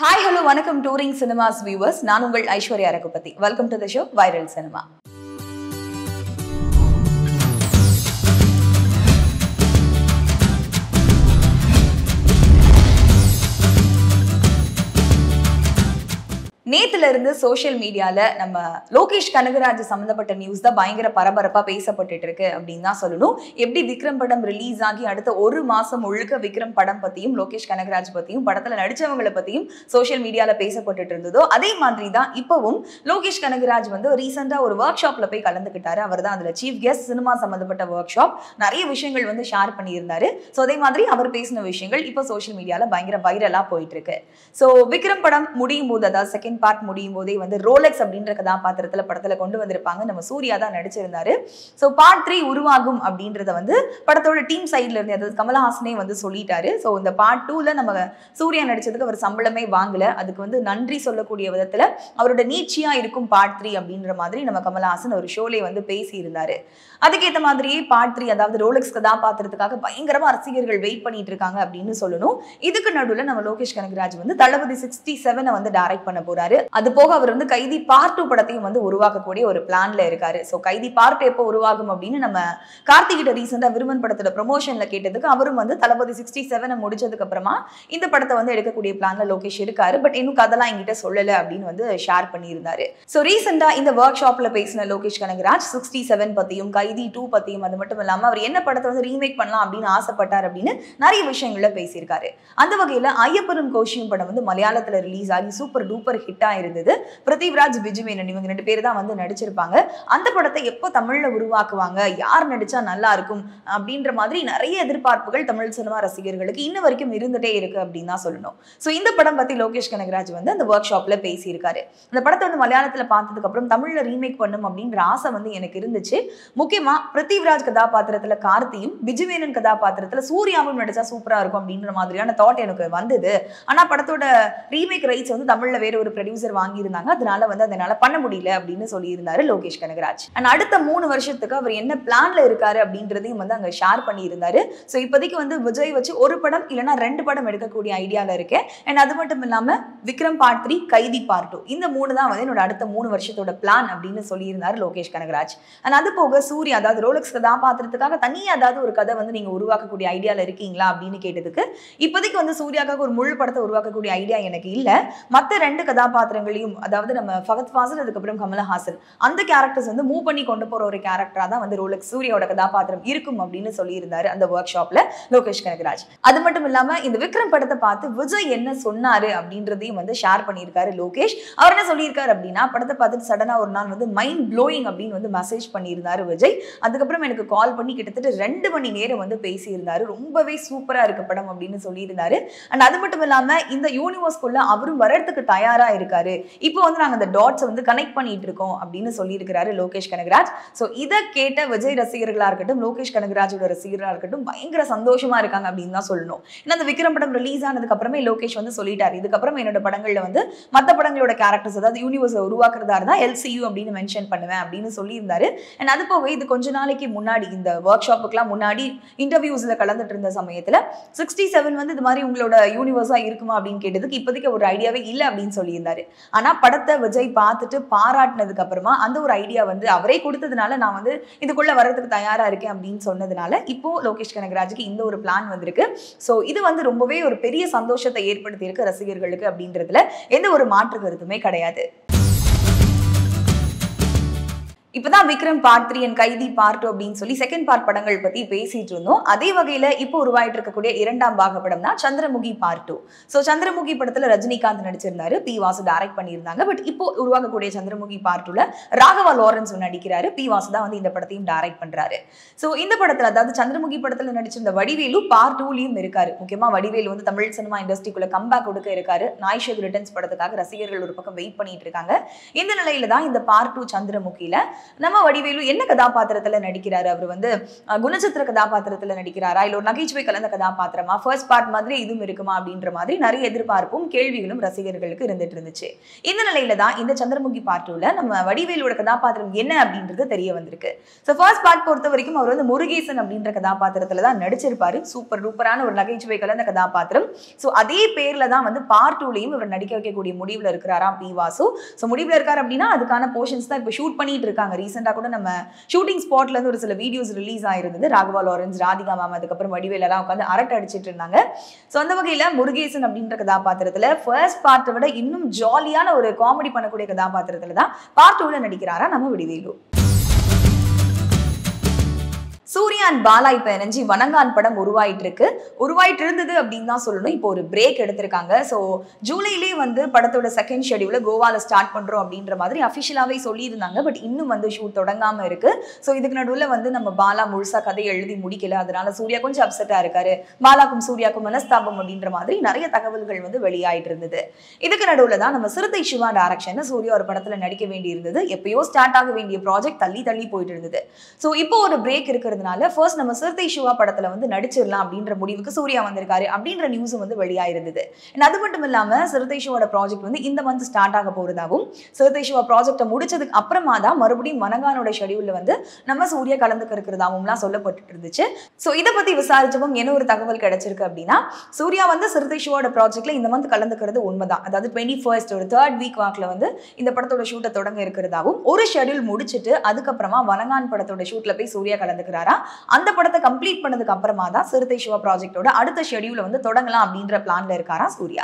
hi hello வணக்கம் touring cinemas viewers நான் உங்கள் Aishwarya Raghupathi welcome to the show viral cinema நேத்துல இருந்து சோஷியல் மீடியால நம்ம லோகேஷ் கனகராஜ் சம்பந்தப்பட்ட நியூஸ் தான் பயங்கர பரபரப்பா பேசப்பட்டுட்டு இருக்கு அப்படின்னு தான் சொல்லணும் எப்படி விக்ரம் படம் ரிலீஸ் ஆகி அடுத்த ஒரு மாசம் முழுக்க விக்ரம் படம் பத்தியும் லோகேஷ் கனகராஜ் பத்தியும் படத்துல நடிச்சவங்களை பத்தியும் சோஷியல் மீடியால பேசப்பட்டுட்டு இருந்ததோ அதே மாதிரி தான் இப்பவும் லோகேஷ் கனகராஜ் வந்து ரீசெண்டா ஒரு ஒர்க் ஷாப்ல போய் கலந்துக்கிட்டாரு அவர் தான் அதுல சீஃப் கெஸ்ட் சினிமா சம்பந்தப்பட்ட ஒர்க் ஷாப் நிறைய விஷயங்கள் வந்து ஷேர் பண்ணியிருந்தாரு ஸோ அதே மாதிரி அவர் பேசின விஷயங்கள் இப்போ சோஷியல் மீடியால பயங்கர வைரலா போயிட்டு இருக்கு ஸோ விக்ரம் படம் முடியும் போது அதாவது செகண்ட் பார்ட் முடியும் போதே வந்து ரோலெக்ஸ் அப்படின்ற கதாபாத்திரத்துல படத்துல கொண்டு வந்திருப்பாங்க நம்ம சூர்யா தான் நடிச்சிருந்தாரு ஸோ பார்ட் த்ரீ உருவாகும் அப்படின்றத வந்து படத்தோட டீம் சைட்ல இருந்து அதாவது கமலஹாசனே வந்து சொல்லிட்டாரு ஸோ இந்த பார்ட் டூல நம்ம சூர்யா நடிச்சதுக்கு அவர் சம்பளமே வாங்கல அதுக்கு வந்து நன்றி சொல்லக்கூடிய விதத்துல அவரோட நீட்சியா இருக்கும் பார்ட் த்ரீ அப்படின்ற மாதிரி நம்ம கமலஹாசன் ஒரு ஷோலே வந்து பேசி இருந்தாரு அதுக்கேற்ற மாதிரியே பார்ட் த்ரீ அதாவது ரோலெக்ஸ் கதாபாத்திரத்துக்காக பயங்கரமா ரசிகர்கள் வெயிட் பண்ணிட்டு இருக்காங்க அப்படின்னு சொல்லணும் இதுக்கு நடுவில் நம்ம லோகேஷ் கனகராஜ் வந்து தளபதி சிக்ஸ்டி செவனை வந்து டைரக்ட் பண்ண போறாரு அது போக அவர் வந்து கைதி பார்ட் டூ படத்தையும் வந்து உருவாக்கக்கூடிய ஒரு பிளான்ல இருக்காரு ஸோ கைதி பார்ட் எப்போ உருவாகும் அப்படின்னு நம்ம கார்த்திகிட்ட ரீசெண்டா விருமன் படத்தோட ப்ரொமோஷன்ல கேட்டதுக்கு அவரும் வந்து தளபதி சிக்ஸ்டி செவனை முடிச்சதுக்கு அப்புறமா இந்த படத்தை வந்து எடுக்கக்கூடிய பிளான்ல லோகேஷ் இருக்காரு பட் இன்னும் கதெல்லாம் என்கிட்ட சொல்லல அப்படின்னு வந்து ஷேர் பண்ணியிருந்தாரு ஸோ ரீசெண்டா இந்த ஒர்க் ஷாப்ல பேசின லோகேஷ் கனகராஜ் சிக்ஸ்டி செவன் பத்தியும் கைதி டூ பத்தியும் அது மட்டும் இல்லாம அவர் என்ன படத்தை வந்து ரீமேக் பண்ணலாம் அப்படின்னு ஆசைப்பட்டார் அப்படின்னு நிறைய விஷயங்கள்ல பேசியிருக்காரு அந்த வகையில ஐயப்பனும் கோஷியும் படம் வந்து மலையாளத்துல ரிலீஸ் ஆகி சூப்பர் டூப்பர் ஹிட்டா இருந்தது பிருத்திவிராஜ் பிஜுமேனன் இவங்க ரெண்டு பேர் தான் வந்து நடிச்சிருப்பாங்க அந்த படத்தை எப்போ தமிழ்ல உருவாக்குவாங்க யார் நடிச்சா நல்லா இருக்கும் அப்படின்ற மாதிரி நிறைய எதிர்பார்ப்புகள் தமிழ் சினிமா ரசிகர்களுக்கு இன்ன வரைக்கும் இருந்துட்டே இருக்கு அப்படின்னு தான் சொல்லணும் ஸோ இந்த படம் பத்தி லோகேஷ் கனகராஜ் வந்து அந்த ஒர்க் ஷாப்ல பேசியிருக்காரு அந்த படத்தை வந்து மலையாளத்துல பார்த்ததுக்கு அப்புறம் தமிழ்ல ரீமேக் பண்ணும் அப்படின்ற ஆசை வந்து எனக்கு இருந்துச்சு முக்கியமா பிருத்திவிராஜ் கதாபாத்திரத்துல கார்த்தியும் பிஜுமேனன் கதாபாத்திரத்துல சூர்யாவும் நடிச்சா சூப்பரா இருக்கும் அப்படின்ற மாதிரியான தாட் எனக்கு வந்தது ஆனா படத்தோட ரீமேக் ரைட்ஸ் வந்து தமிழ்ல வேற ஒரு ப்ரொடியூசர் வாங்கியிருந்தாங்க அதனால வந்து அதனால பண்ண முடியல அப்படின்னு சொல்லியிருந்தாரு லோகேஷ் கனகராஜ் அண்ட் அடுத்த மூணு வருஷத்துக்கு அவர் என்ன பிளான்ல இருக்காரு அப்படின்றதையும் வந்து அங்க ஷேர் பண்ணியிருந்தாரு ஸோ இப்போதைக்கு வந்து விஜய் வச்சு ஒரு படம் இல்லைன்னா ரெண்டு படம் எடுக்கக்கூடிய ஐடியால இருக்கேன் அண்ட் அது மட்டும் இல்லாம Vikram part three Kaithi part two இந்த மூணு தான் வந்து என்னோட அடுத்த மூணு வருஷத்தோட பிளான் அப்படின்னு சொல்லியிருந்தாரு லோகேஷ் கனகராஜ் அண்ட் அது போக சூர்யா அதாவது ரோலக்ஸ் கதாபாத்திரத்துக்காக தனியா ஏதாவது ஒரு கதை வந்து நீங்க உருவாக்கக்கூடிய ஐடியால இருக்கீங்களா அப்படின்னு கேட்டதுக்கு இப்போதைக்கு வந்து சூர்யாக்காக ஒரு முழு படத்தை உருவாக்கக்கூடிய ஐடியா எனக்கு இல்ல மற்ற ரெண்டு கதாபாத்திரங்களையும் அதாவது நம்ம ஃபகத் ஃபாசில் அதுக்கப்புறம் கமலஹாசன் அந்த கேரக்டர்ஸ் வந்து மூவ் பண்ணி கொண்டு போற ஒரு கேரக்டரா தான் வந்து ரோலக்ஸ் சூர்யாவோட கதாபாத்திரம் இருக்கும் அப்படின்னு சொல்லியிருந்தாரு அந்த ஒர்க் ஷாப்ல லோகேஷ் கனகராஜ் அது மட்டும் இல்லாம இந்த விக்ரம் படத்தை பார்த்து விஜய் என்ன சொன்னாரு அப்படின்றதையும் வந்து ஷேர் பண்ணியிருக்காரு லோகேஷ் அவர் என்ன சொல்லியிருக்காரு அப்படின்னா படத்தை பார்த்துட்டு சடனா ஒரு நாள் வந்து மைண்ட் ப்ளோயிங் அப்படின்னு வந்து மெசேஜ் பண்ணியிருந்தாரு விஜய் அதுக்கப்புறம் எனக்கு கால் பண்ணி கிட்டத்தட்ட ரெண்டு மணி நேரம் வந்து பேசியிருந்தாரு ரொம்பவே சூப்பரா இருக்கு படம் அப்படின்னு சொல்லியிருந்தாரு அண்ட் அது மட்டும் இல்லாம இந்த யூனிவர்ஸ்குள்ள அவரும் வர்றதுக்கு தயாரா இருக்காரு இப்போ வந்து நாங்க அந்த டாட்ஸை வந்து கனெக்ட் பண்ணிட்டு இருக்கோம் அப்படின்னு சொல்லியிருக்கிறாரு லோகேஷ் கனகராஜ் ஸோ இதை கேட்ட விஜய் ரசிகர்களா இருக்கட்டும் லோகேஷ் கனகராஜோட ரசிகர்களா இருக்கட்டும் பயங்கர சந்தோஷமா இருக்காங்க அப்படின்னு தான் சொல்லணும் ஏன்னா அந்த விக்ரம் படம் ரிலீஸ் ஆனதுக்கு அப்புறமே லோகேஷ் வந்து சொல்லிட்டாரு இதுக்கப்புறம் என்னோட படங்கள்ல வந்து மற்ற படங்களோட கேரக்டர்ஸ் அதாவது யூனிவர்ஸ் உருவாக்குறதா இருந்தா எல்சியூ அப்படின்னு மென்ஷன் பண்ணுவேன் அப்படின்னு சொல்லியிருந்தாரு அண்ட் அது போக இது கொஞ்ச நாளைக்கு முன்னாடி இந்த ஒர்க் ஷாப்புக்குலாம் முன்னாடி இன்டர்வியூஸ்ல கலந்துட்டு இருந்த சமயத்துல சிக்ஸ்டி செவன் வந்து இது மாதிரி உங்களோட யூனிவர்ஸா இருக்குமா அப்படின்னு கேட்டதுக்கு இப்போதைக்கு ஒரு ஐடியாவே இல்லை அப்படின்னு சொல்லியிருந்தாரு ஆனா படத்தை விஜய் பார்த்துட்டு பாராட்டினதுக்கு அப்புறமா அந்த ஒரு ஐடியா வந்து அவரே கொடுத்ததுனால நான் வந்து இதுக்குள்ள வர்றதுக்கு தயாரா இருக்கேன் அப்படின்னு சொன்னதுனால இப்போ லோகேஷ் கனகராஜுக்கு இந்த ஒரு பிளான் வந்திருக்கு ஸோ இது வந்து ரொம்பவே ஒரு பெரிய சந்தோஷத்தை ஏற்படுத்தி இருக்கு ரசிகர்களுக்கு அப்படின்றதுல எந்த ஒரு மாற்று கருத்துமே கிடையாது இப்பதான் Vikram part three and Kaithi part two அப்படின்னு சொல்லி செகண்ட் பார்ட் படங்கள் பத்தி பேசிட்டு இருந்தோம் அதே வகையில இப்போ உருவாயிட்டு இருக்கக்கூடிய இரண்டாம் பாக படம் தான் Chandramukhi part two so Chandramukhi படத்துல ரஜினிகாந்த் நடிச்சிருந்தாரு பி வாசு டைரக்ட் பண்ணியிருந்தாங்க பட் இப்போ உருவாக்கக்கூடிய சந்திரமுகி பார்ட் டூல ராகவா லாரன்ஸ் நடிக்கிறாரு பி வாசு தான் வந்து இந்த படத்தையும் டைரக்ட் பண்றாரு ஸோ இந்த படத்துல அதாவது சந்திரமுகி படத்துல நடிச்சிருந்த வடிவேலு பார்ட் டூலயும் இருக்காரு முக்கியமா வடிவேலு வந்து தமிழ் சினிமா இண்டஸ்ட்ரிக்குள்ள கம்பேக் கொடுக்க இருக்காரு நாய்ஷேக் ரிட்டர்ன்ஸ் படத்துக்காக ரசிகர்கள் ஒரு பக்கம் வெயிட் பண்ணிட்டு இருக்காங்க இந்த நிலையில தான் இந்த பார்ட் டூ சந்திரமுகியில நம்ம வடிவேலு என்ன கதாபாத்திரத்துல நடிக்கிறாரு அவர் வந்து அஹ், குணச்சித்திர கதாபாத்திரத்துல நடிக்கிறாரா இல்ல ஒரு நகைச்சுவை கலந்த கதாபாத்திரமா ஃபர்ஸ்ட் பார்ட் மாதிரி இதுவும் இருக்குமா அப்படின்ற மாதிரி நிறைய எதிர்பார்ப்பும் கேள்விகளும் ரசிகர்களுக்கு இருந்துட்டு இருந்துச்சு இந்த நிலையில தான் இந்த சந்திரமுகி பார்ட் டூல நம்ம வடிவேலோட கதாபாத்திரம் என்ன அப்படின்றது தெரிய வந்திருக்கு ஸோ ஃபர்ஸ்ட் பார்ட் பொறுத்த வரைக்கும் அவர் வந்து முருகேசன் அப்படின்ற கதாபாத்திரத்துல தான் நடிச்சிருப்பாரு சூப்பர் டூப்பரான ஒரு நகைச்சுவை கலந்த கதாபாத்திரம் ஸோ அதே பேர்ல தான் வந்து பார்ட் டூலையும் இவர் நடிக்க வைக்கக்கூடிய முடிவுல இருக்கிறாராம் பி வாசு ஸோ முடிவுல இருக்காரு அப்படின்னா அதுக்கான போர்ஷன்ஸ் தான் இப்போ ஷூட் பண்ணிட்டு இருக்காங்க ரீசெண்டாக கூட நம்ம ஷூட்டிங் ஸ்பாட்ல இருந்து ஒரு சில வீடியோஸ் ரிலீஸ் ஆயிருந்தது ராகவா லாரன்ஸ் ராதிகா மேம் அதுக்கப்புறம் வடிவேல் எல்லாம் உட்காந்து அரட்டை அடிச்சிட்டு இருந்தாங்க ஸோ அந்த வகையில முருகேசன் அப்படின்ற கதாபாத்திரத்துல ஃபர்ஸ்ட் பார்ட்டை விட இன்னும் ஜாலியான ஒரு காமெடி பண்ணக்கூடிய கதாபாத்திரத்துல தான் பார்ட் டூல நடிக்கிறாரா நம்ம விடிவேலு சூர்யா அண்ட் பாலா இப்ப இணைஞ்சி வனங்கான் படம் உருவாயிட்டு இருக்கு உருவாயிட்டு இருந்தது அப்படின்னு தான் சொல்லணும் இப்போ ஒரு பிரேக் எடுத்திருக்காங்க ஸோ ஜூலையிலே வந்து படத்தோட செகண்ட் ஷெடியூல கோவால ஸ்டார்ட் பண்றோம் அப்படின்ற மாதிரி அஃபிஷியலாவே சொல்லியிருந்தாங்க பட் இன்னும் வந்து ஷூட் தொடங்காம இருக்கு ஸோ இதுக்கு நடுவில் வந்து நம்ம பாலா முழுசா கதையை எழுதி முடிக்கல அதனால சூர்யா கொஞ்சம் அப்செட்டா இருக்காரு பாலாக்கும் சூர்யாக்கும் மனஸ்தாபம் அப்படின்ற மாதிரி நிறைய தகவல்கள் வந்து வெளியாயிட்டு இருந்தது இதுக்கு நடுவில் தான் நம்ம சிறுத்தை சிவா டைரக்ஷன் சூர்யா ஒரு படத்துல நடிக்க வேண்டி இருந்தது எப்பயோ ஸ்டார்ட் ஆக வேண்டிய ப்ராஜெக்ட் தள்ளி தள்ளி போயிட்டு இருந்தது ஸோ இப்போ ஒரு பிரேக் இருக்கிறதுனால ஃபர்ஸ்ட் நம்ம சிறுத்தை சிவா படத்துல வந்து நடிச்சிடலாம் அப்படின்ற முடிவுக்கு சூர்யா வந்திருக்காரு அப்படின்ற நியூஸும் வந்து வெளியாயிருந்தது And அது மட்டும் இல்லாம சிறுத்தை சிவாவோட ப்ராஜெக்ட் வந்து இந்த மந்த் ஸ்டார்ட் ஆக போறதாவும் சிறுத்தை சிவா ப்ராஜெக்டை முடிச்சதுக்கு அப்புறமா தான் மறுபடியும் மனங்கானோட ஷெடியூல்ல வந்து நம்ம சூர்யா கலந்துக்க இருக்கிறதாவும்லாம் சொல்லப்பட்டு இருந்துச்சு ஸோ இதை பத்தி விசாரிச்சவும் என்ன ஒரு தகவல் கிடைச்சிருக்கு அப்படின்னா சூர்யா வந்து சிறுத்தை சிவாவோட ப்ராஜெக்ட்ல இந்த மந்த் கலந்துக்கிறது உண்மைதான் அதாவது டுவெண்ட்டி ஃபர்ஸ்ட் ஒரு தேர்ட் வீக் வாக்ல வந்து இந்த படத்தோட ஷூட்டை தொடங்க இருக்கிறதாவும் ஒரு ஷெடியூல் முடிச்சிட்டு அதுக்கப்புறமா வனங்கான் படத்தோட ஷூட்ல போய் சூர்யா கலந்துக்கிறாரா அந்த படத்தை கம்ப்ளீட் பண்ணதுக்கு அப்புறமா தான் சிறுத்தை சிவா ப்ராஜெக்டோட அடுத்த ஷெடியூல வந்து தொடங்கலாம் அப்படின்ற பிளான்ல இருக்காரா சூர்யா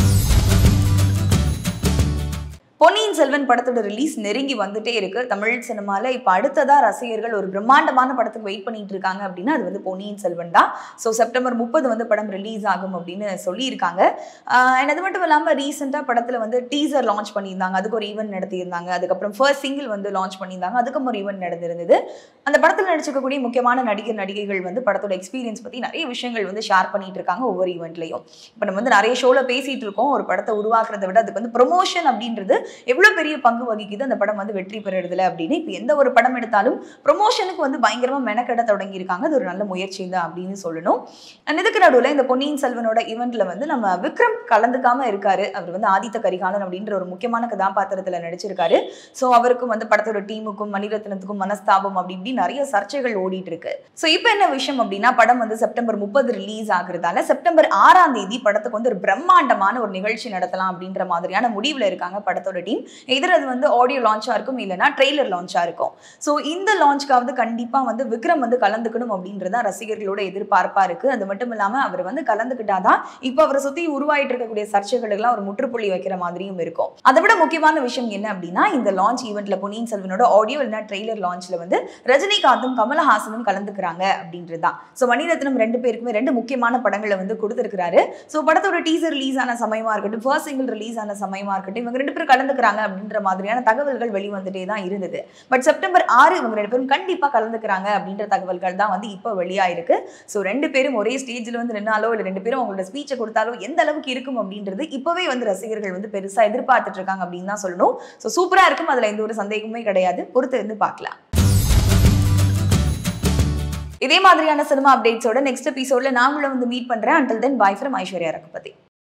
பொன்னியின் செல்வன் படத்தோட ரிலீஸ் நெருங்கி வந்துட்டே இருக்கு தமிழ் சினிமால இப்ப அடுத்ததா ரசிகர்கள் ஒரு பிரம்மாண்டமான படத்துக்கு வெயிட் பண்ணிட்டு இருக்காங்க அப்படின்னா அது வந்து பொன்னியின் செல்வன் தான் ஸோ செப்டம்பர் முப்பது வந்து படம் ரிலீஸ் ஆகும் அப்படின்னு சொல்லியிருக்காங்க ஆஹ் and அது மட்டும் இல்லாம ரீசெண்டா படத்துல வந்து டீசர் லான்ச் பண்ணியிருந்தாங்க அதுக்கு ஒரு ஈவெண்ட் நடத்தியிருந்தாங்க அதுக்கப்புறம் ஃபர்ஸ்ட் சிங்கிள் வந்து லான்ச் பண்ணியிருந்தாங்க அதுக்கும் ஒரு ஈவெண்ட் நடந்திருந்தது அந்த படத்தில் நடிச்சிருக்கக்கூடிய முக்கியமான நடிகர் நடிகைகள் வந்து படத்தோட எக்ஸ்பீரியன்ஸ் பத்தி நிறைய விஷயங்கள் வந்து ஷேர் பண்ணிட்டு இருக்காங்க ஒவ்வொரு ஈவெண்ட்லையும் இப்போ நம்ம வந்து நிறைய ஷோல பேசிட்டு இருக்கோம் ஒரு படத்தை உருவாக்குறதை விட அதுக்கு வந்து ப்ரொமோஷன் அப்படின்றது எவ்வளவு பெரிய பங்கு வகிக்குது அந்த படம் வந்து வெற்றி பெறுறதுல அப்படின்னு இப்போ எந்த ஒரு படம் எடுத்தாலும் ப்ரொமோஷனுக்கு வந்து பயங்கரமா மெனக்கெட தொடங்கியிருக்காங்க அது ஒரு நல்ல முயற்சி தான் அப்படின்னு சொல்லணும் And இதுக்கு நடுவில் இந்த பொன்னியின் செல்வனோட ஈவெண்ட்ல வந்து நம்ம விக்ரம் கலந்துக்காம இருக்காரு அவர் வந்து ஆதித்த கரிகாலன் அப்படின்ற ஒரு முக்கியமான கதாபாத்திரத்துல நடிச்சிருக்காரு ஸோ அவருக்கும் வந்து படத்தோட டீமுக்கும் மணிரத்னத்துக்கும் மனஸ்தாபம் அப்படி இப்படி நிறைய சர்ச்சைகள் ஓடிட்டு இருக்கு ஸோ இப்போ என்ன விஷயம் அப்படின்னா படம் வந்து செப்டம்பர் முப்பது ரிலீஸ் ஆகுறதால செப்டம்பர் ஆறாம் தேதி படத்துக்கு வந்து ஒரு பிரம்மாண்டமான ஒரு நிகழ்ச்சி நடத்தலாம் அப்படின்ற மாதிரியான முடிவுல இருக்காங்க படத்தோட டீம் எதிர் அது வந்து ஆடியோ லான்ச்சா இருக்கும் இல்லைன்னா ட்ரெய்லர் லான்ச்சா இருக்கும் ஸோ இந்த லான்ச்க்காவது கண்டிப்பா வந்து விக்ரம் வந்து கலந்துக்கணும் அப்படின்றதான் ரசிகர்களோட எதிர்பார்ப்பா இருக்கு அது மட்டும் இல்லாம அவர் வந்து கலந்துக்கிட்டாதான் இப்போ அவரை சுத்தி உருவாயிட்டு இருக்கக்கூடிய சர்ச்சைகளுக்கெல்லாம் ஒரு முற்றுப்புள்ளி வைக்கிற மாதிரியும் இருக்கும் அதை விட முக்கியமான விஷயம் என்ன அப்படின்னா இந்த லான்ச் ஈவெண்ட்ல பொன்னியின் செல்வனோட ஆடியோ இல்லைன்னா ட்ரெய்லர் லான்ச்ல வந்து ரஜினிகாந்தும் கமலஹாசனும் கலந்துக்கிறாங்க அப்படின்றதுதான் ஸோ மணிரத்னம் ரெண்டு பேருக்குமே ரெண்டு முக்கியமான படங்களை வந்து கொடுத்துருக்காரு ஸோ படத்தோட டீசர் ரிலீஸ் ஆன சமயமா இருக்கட்டும் ஃபர்ஸ்ட் சிங்கிள் ரிலீஸ் ஆன சமயமா இருக்கட்டும் இவங்க ரெண்டு பேரும் கலந்துக்கிறாங்க அப்படின்ற மாதிரியான தகவல்கள் வெளிவந்துட்டே தான் இருந்தது பட் செப்டம்பர் ஆறு இவங்க ரெண்டு பேரும் கண்டிப்பா கலந்துக்கிறாங்க அப்படின்ற தகவல்கள் தான் வந்து இப்போ வெளியாயிருக்கு ஸோ ரெண்டு பேரும் ஒரே ஸ்டேஜில் வந்து நின்னாலோ இல்லை ரெண்டு பேரும் அவங்களோட ஸ்பீச்சை கொடுத்தாலோ எந்த அளவுக்கு இருக்கும் அப்படின்றது இப்போவே வந்து ரசிகர்கள் வந்து பெருசா எதிர்பார்த்துட்டு இருக்காங்க அப்படின்னு தான் சொல்லணும் ஸோ சூப்பரா இருக்கும் அதுல எந்த ஒரு சந்தேகமே கிடையாது பொறுத்து இருந்து பார்க்கலாம் இதே மாதிரியான சினிமா அப்டேட்ஸோட நெக்ஸ்ட் எபிசோட்ல நான் உங்களை வந்து மீட் பண்றேன் until then bye from Aishwarya Raghupathi